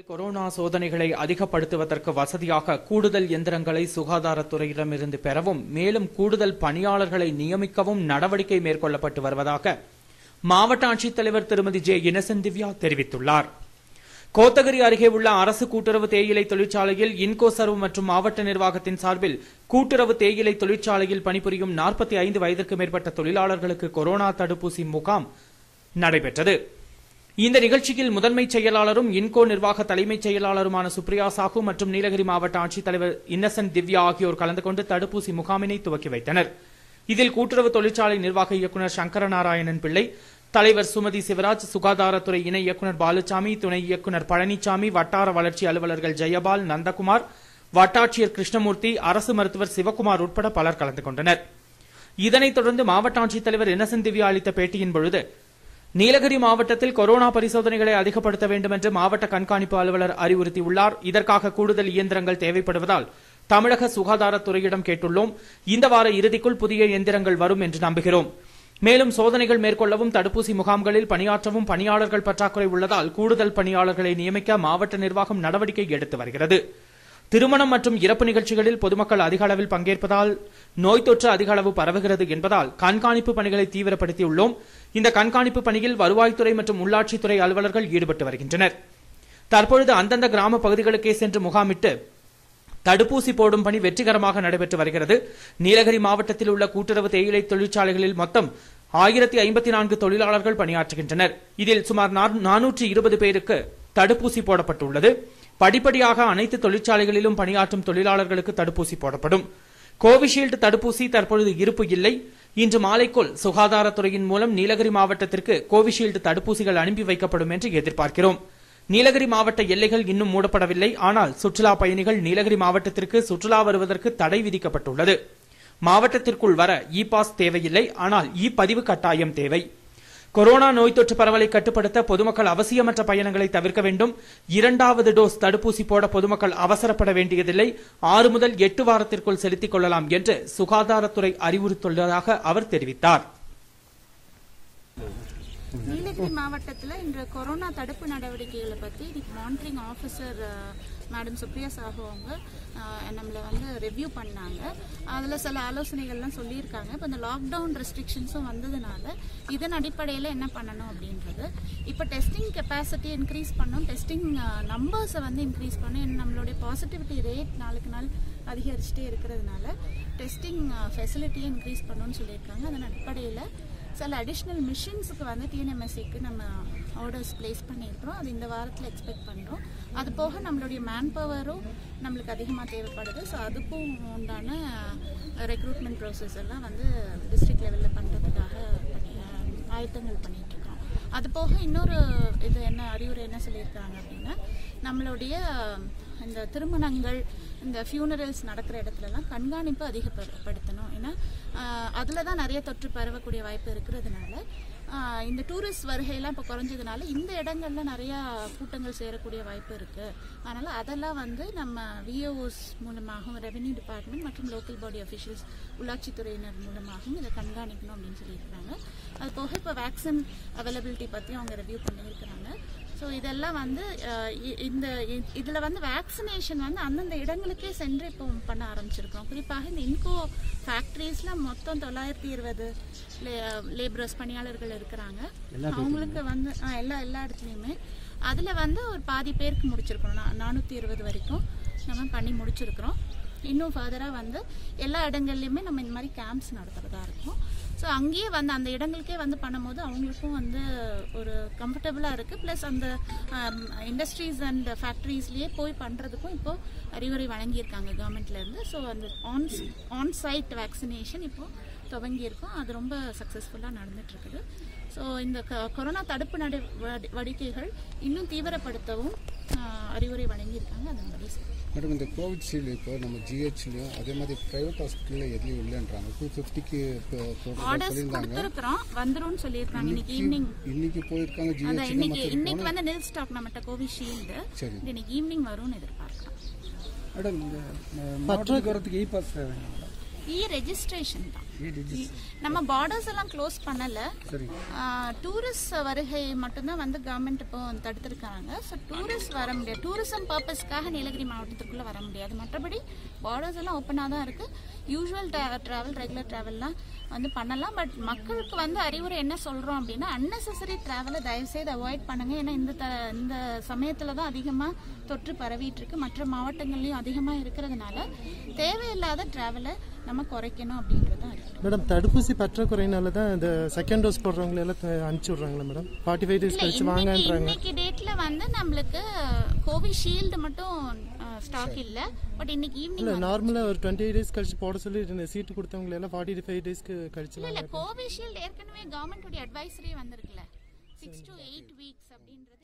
Corona சோதனைகளை அதிகப்படுத்துவதற்கு வசதியாக கூடுதல் எந்திரங்களை சுகாதாரத்துறையிடமிருந்து பெறவும் மேலும் கூடுதல் பணியாளர்களை நியமிக்கவும் நடவடிக்கை மேற்கொள்ளப்பட்டு வருவதாக மாவட்ட ஆட்சித்தலைவர் திருமதி ஜே இன்னசென்ட் திவ்யா தெரிவித்துள்ளார் கோத்தகிரி அருகே உள்ள அரசு கூட்டுறவு தேயிலை தொழிற்சாலையில் இன்கோ சர்வ் மற்றும் மாவட்ட நிர்வாகத்தின் சார்பில் கூட்டுறவு தேயிலை தொழிற்சாலையில் பணிபுரியும் நாற்பத்தி ஐந்து வயதிற்கு மேற்பட்ட தொழிலாளர்களுக்கு கொரோனா தடுப்பூசி முகாம் நடைபெற்றது இந்த நிகழ்ச்சியில் முதன்மைச் செயலாளரும் இன்கோ நிர்வாக தலைமைச் செயலாளருமான சுப்ரியா சாஹூ மற்றும் நீலகிரி மாவட்ட ஆட்சித்தலைவர் இன்னசென்ட் திவ்யா ஆகியோர் கலந்து கொண்டு தடுப்பூசி முகாமினை துவக்கி வைத்தனர் இதில் கூட்டுறவு தொழிற்சாலை நிர்வாக இயக்குநர் சங்கரநாராயணன் பிள்ளை தலைவர் சுமதி சிவராஜ் சுகாதாரத்துறை இணை இயக்குநர் பாலுசாமி துணை இயக்குநர் பழனிசாமி வட்டார வளர்ச்சி அலுவலர்கள் ஜெயபால் நந்தகுமார் வட்டாட்சியர் கிருஷ்ணமூர்த்தி அரசு மருத்துவர் சிவக்குமார் உட்பட பலர் கலந்து கொண்டனர் இதனைத் தொடர்ந்து மாவட்ட ஆட்சித்தலைவர் இன்னசென்ட் திவ்யா அளித்த பேட்டியின் பொழுது நீலகிரி மாவட்டத்தில் கொரோனா பரிசோதனைகளை அதிகப்படுத்த வேண்டும் என்று மாவட்ட கண்காணிப்பு அலுவலர் அறிவுறுத்தியுள்ளார் இதற்காக கூடுதல் இயந்திரங்கள் தேவைப்படுவதால் தமிழக சுகாதாரத்துறையிடம் கேட்டுள்ளோம் இந்த வார இறுதிக்குள் புதிய இயந்திரங்கள் வரும் என்று நம்புகிறோம் மேலும் சோதனைகள் மேற்கொள்ளவும் தடுப்பூசி முகாம்களில் பணியாற்றவும் பணியாளர்கள் பற்றாக்குறை உள்ளதால் கூடுதல் பணியாளர்களை நியமிக்க மாவட்ட நிர்வாகம் நடவடிக்கை எடுத்து வருகிறது திருமணம் மற்றும் இறப்பு நிகழ்ச்சிகளில் பொதுமக்கள் அதிக அளவில் பங்கேற்பதால் நோய் தொற்று அதிக அளவு பரவுகிறது என்பதால் கண்காணிப்பு பணிகளை தீவிரப்படுத்தியுள்ளோம் இந்த கண்காணிப்பு பணியில் வருவாய்த்துறை மற்றும் உள்ளாட்சித்துறை அலுவலர்கள் ஈடுபட்டு வருகின்றனர் தற்பொழுது அந்தந்த கிராம பகுதிகளுக்கே சென்று முகாமிட்டு தடுப்பூசி போடும் பணி வெற்றிகரமாக நடைபெற்று வருகிறது நீலகிரி மாவட்டத்தில் உள்ள கூட்டுறவு தேயிலை தொழிற்சாலைகளில் மொத்தம் ஆயிரத்தி ஐம்பத்தி நான்கு தொழிலாளர்கள் பணியாற்றுகின்றனர் இதில் சுமார் நானூற்றி இருபது பேருக்கு தடுப்பூசி போடப்பட்டுள்ளது படிப்படியாக அனைத்து தொழிற்சாலைகளிலும் பணியாற்றும் தொழிலாளர்களுக்கு தடுப்பூசி போடப்படும் கோவிஷீல்டு தடுப்பூசி தற்பொழுது இருப்பு இல்லை இன்று மாலைக்குள் சுகாதாரத்துறையின் மூலம் நீலகிரி மாவட்டத்திற்கு கோவிஷீல்டு தடுப்பூசிகள் அனுப்பி வைக்கப்படும் என்று எதிர்பார்க்கிறோம் நீலகிரி மாவட்ட எல்லைகள் இன்னும் மூடப்படவில்லை ஆனால் சுற்றுலா பயணிகள் நீலகிரி மாவட்டத்திற்கு சுற்றுலா வருவதற்கு தடை விதிக்கப்பட்டுள்ளது மாவட்டத்திற்குள் வர இ பாஸ் தேவையில்லை ஆனால் இ பதிவு கட்டாயம் தேவை கொரோனா நோய் தொற்று பரவலை கட்டுப்படுத்த பொதுமக்கள் அவசியமற்ற பயணங்களை தவிர்க்க வேண்டும் இரண்டாவது டோஸ் தடுப்பூசி போட பொதுமக்கள் அவசரப்பட வேண்டியதில்லை ஆறு முதல் எட்டு வாரத்திற்குள் செலுத்திக் கொள்ளலாம் என்று சுகாதாரத்துறை அறிவுறுத்துள்ளதாக அவர் தெரிவித்தார் நீலகிரி மாவட்டத்தில் இன்று கொரோனா தடுப்பு நடவடிக்கைகளை பற்றி இன்னைக்கு monitoring officer madam Supriya Sahu அவங்க அஹ், நம்மளை வந்து ரிவ்யூ பண்ணாங்க அதில் சில ஆலோசனைகள்லாம் சொல்லியிருக்காங்க இப்போ இந்த லாக்டவுன் ரெஸ்ட்ரிக்ஷன்ஸும் வந்ததுனால இதன் அடிப்படையில் என்ன பண்ணணும் அப்படின்றது இப்போ டெஸ்டிங் கெப்பாசிட்டி இன்க்ரீஸ் பண்ணணும் டெஸ்டிங் நம்பர்ஸை வந்து இன்க்ரீஸ் பண்ணணும் இன்னும் நம்மளுடைய பாசிட்டிவிட்டி ரேட் நாளுக்கு நாள் அதிகரிச்சுட்டே இருக்கிறதுனால டெஸ்டிங் ஃபெசிலிட்டியை இன்க்ரீஸ் பண்ணணும்னு சொல்லியிருக்காங்க அதன் அடிப்படையில் சில அடிஷ்னல் மிஷின்ஸுக்கு வந்து டிஎன்எம்எஸ்சிக்கு நம்ம ஆர்டர்ஸ் ப்ளேஸ் பண்ணியிருக்கிறோம் அது இந்த வாரத்தில் எக்ஸ்பெக்ட் பண்ணுறோம் அது போக நம்மளுடைய மேன் பவரும் நம்மளுக்கு அதிகமாக தேவைப்படுது ஸோ அதுக்கும் உண்டான ரெக்ரூட்மெண்ட் ப்ராசஸ் எல்லாம் வந்து டிஸ்ட்ரிக்ட் லெவலில் பண்ணுறதுக்காக பண்ணி ஆயத்தங்கள் பண்ணிட்டு இருக்கோம் அது போக இன்னொரு இது என்ன அறிவுரை என்ன சொல்லியிருக்காங்க அப்படின்னா நம்மளுடைய இந்த திருமணங்கள் இந்த ஃபியூனரல்ஸ் நடக்கிற இடத்துலலாம் கண்காணிப்பு அதிகப்படுத்தணும் ஏன்னா அதில் தான் நிறைய தொற்று பரவக்கூடிய வாய்ப்பு இருக்கிறதுனால ஆஹ் இந்த டூரிஸ்ட் வருகையெல்லாம் இப்போ குறைஞ்சதுனால இந்த இடங்கள்ல நிறையா கூட்டங்கள் சேரக்கூடிய வாய்ப்பு இருக்குது அதனால் அதெல்லாம் வந்து நம்ம விஓஓஸ் மூலமாகவும் ரெவென்யூ டிபார்ட்மெண்ட் மற்றும் லோக்கல் பாடி அஃபிஷியல்ஸ் உள்ளாட்சித்துறையினர் மூலமாகவும் இதை கண்காணிக்கணும் அப்படின்னு சொல்லியிருக்காங்க அது போக இப்போ வேக்சின் அவைலபிலிட்டி பற்றி அவங்க ரிவ்யூ பண்ணியிருக்கிறாங்க ஸோ இதெல்லாம் வந்து அஹ், இ- இந்த இதில் வந்து வேக்சினேஷன் வந்து அந்தந்த இடங்களுக்கே சென்று இப்போ பண்ண ஆரம்பிச்சிருக்கோம் குறிப்பாக இந்த இன்கோ ஃபேக்ட்ரிஸில் மொத்தம் தொள்ளாயிரத்தி இருபது லேபரர்ஸ் பணியாளர்கள் இருக்கிறாங்க அவங்களுக்கு வந்து ஆ, எல்லா எல்லா இடத்துலையுமே அதில் வந்து ஒரு பாதி பேருக்கு முடிச்சிருக்கோம் நா- நானூற்றி இருபது வரைக்கும் நம்ம பண்ணி முடிச்சிருக்கிறோம் இன்னும் ஃபர்தராக வந்து எல்லா இடங்கள்லையுமே நம்ம இந்த மாதிரி கேம்ப்ஸ் நடத்துகிறதா இருக்கும் ஸோ அங்கேயே வந்து அந்த இடங்களுக்கே வந்து பண்ணும்போது அவங்களுக்கும் வந்து ஒரு கம்ஃபர்டபுளாக இருக்குது ப்ளஸ் அந்த இண்டஸ்ட்ரீஸ் அண்ட் ஃபேக்ட்ரிஸ்லேயே போய் பண்ணுறதுக்கும் இப்போ அறிவுரை வழங்கியிருக்காங்க கவர்மெண்ட்லேருந்து ஸோ அந்த ஆன் ஆன் சைட் வேக்சினேஷன் இப்போ துவங்கியிருக்கோம் அது ரொம்ப சக்ஸஸ்ஃபுல்லாக நடந்துட்டு இருக்குது ஸோ இந்த க- கொரோனா தடுப்பு நடவடிக்கைகள் இன்னும் தீவிரப்படுத்தவும் ஆஹ், அறிவுரை வழங்கியிருக்காங்க அதன்படி செய்யணும். மேடம் இந்த கோவிட்ஷீல்டு இப்போ நம்ம ஜிஹெச்லையும் அதே மாதிரி ப்ரைவேட் ஹாஸ்பிட்டலில் எதுலையும் இல்லைன்றாங்க டூ ஃபிஃப்டிக்கு ஆர்டர்ஸ் சொல்லியிருந்தாங்க கொடுத்துருக்குறோம் வந்துரும்னு சொல்லியிருக்காங்க இன்னைக்கு ஈவினிங் இன்னைக்கு போயிருக்காங்க அதான் ஜிஹெச் இன்னைக்கு இன்னைக்கு வந்து நில் ஸ்டாக் நம்மகிட்ட கோவிஷீல்டு சரி இன்னைக்கு ஈவினிங் வரும்னு எதிர்பார்க்கலாம் மேடம் இந்த மாவட்டத்துக்கு வரதுக்கு இ பாஸ் தேவைங்க இ ரெஜிஸ்ட்ரேஷன் தான் நம்ம பார்டர்ஸ் எல்லாம் க்ளோஸ் பண்ணல சரி டூரிஸ்ட் வருகை மட்டும்தான் வந்து கவர்மெண்ட் இப்போ தடுத்திருக்காங்க ஸோ டூரிஸ்ட் வர முடியாது டூரிசம் பர்பஸ்க்காக நீலகிரி மாவட்டத்துக்குள்ள வர முடியாது மற்றபடி பார்டர்ஸ் எல்லாம் ஓப்பனாக தான் இருக்கு யூஸ்வல் டிராவல் ரெகுலர் டிராவல்லாம் வந்து பண்ணலாம் பட் மக்களுக்கு வந்து அறிவுரை என்ன சொல்றோம் அப்படின்னா அன்னெசரி டிராவலை தயவுசெய்து அவாய்ட் பண்ணுங்க ஏன்னா இந்த த- இந்த சமயத்துல தான் அதிகமா தொற்று பரவிட்டு இருக்கு மற்ற மாவட்டங்கள்லயும் அதிகமா இருக்கிறதுனால தேவையில்லாத டிராவலை நம்ம குறைக்கணும் அப்படின்றது தான் இருக்கு மேடம் தடுப்பூசி பற்றாக்குறையினால தான் இந்த செகண்ட் டோஸ் போடுறவங்களை எல்லாம் த- அனுப்பிச்சு விட்றாங்களா மேடம் ஃபார்ட்டி ஃபைவ் டேஸ் இல்ல, கழிச்சு இன்னைக்கு வாங்கன்றாங்க இன்னைக்கு டேட்ல வந்து நம்மளுக்கு கோவிஷீல்டு மட்டும் ஸ்டாக் இல்ல பட் இன்னைக்கு இல்ல ஈவினிங் நார்மலா ஒரு டுவெண்ட்டி எயிட் டேஸ் கழிச்சு போட சொல்லி இந்த சீட்டு கொடுத்தவங்க எல்லாம் ஃபார்ட்டி ஃபைவ் டேஸ்க்கு கழிச்சு இல்ல இல்ல வாங்க கோவிஷீல்டு ஏற்கனவே கவர்மெண்ட் அட்வைசரி வந்திருக்குல்ல சிக்ஸ் டு எயிட் வீக்ஸ் அப்படின்றது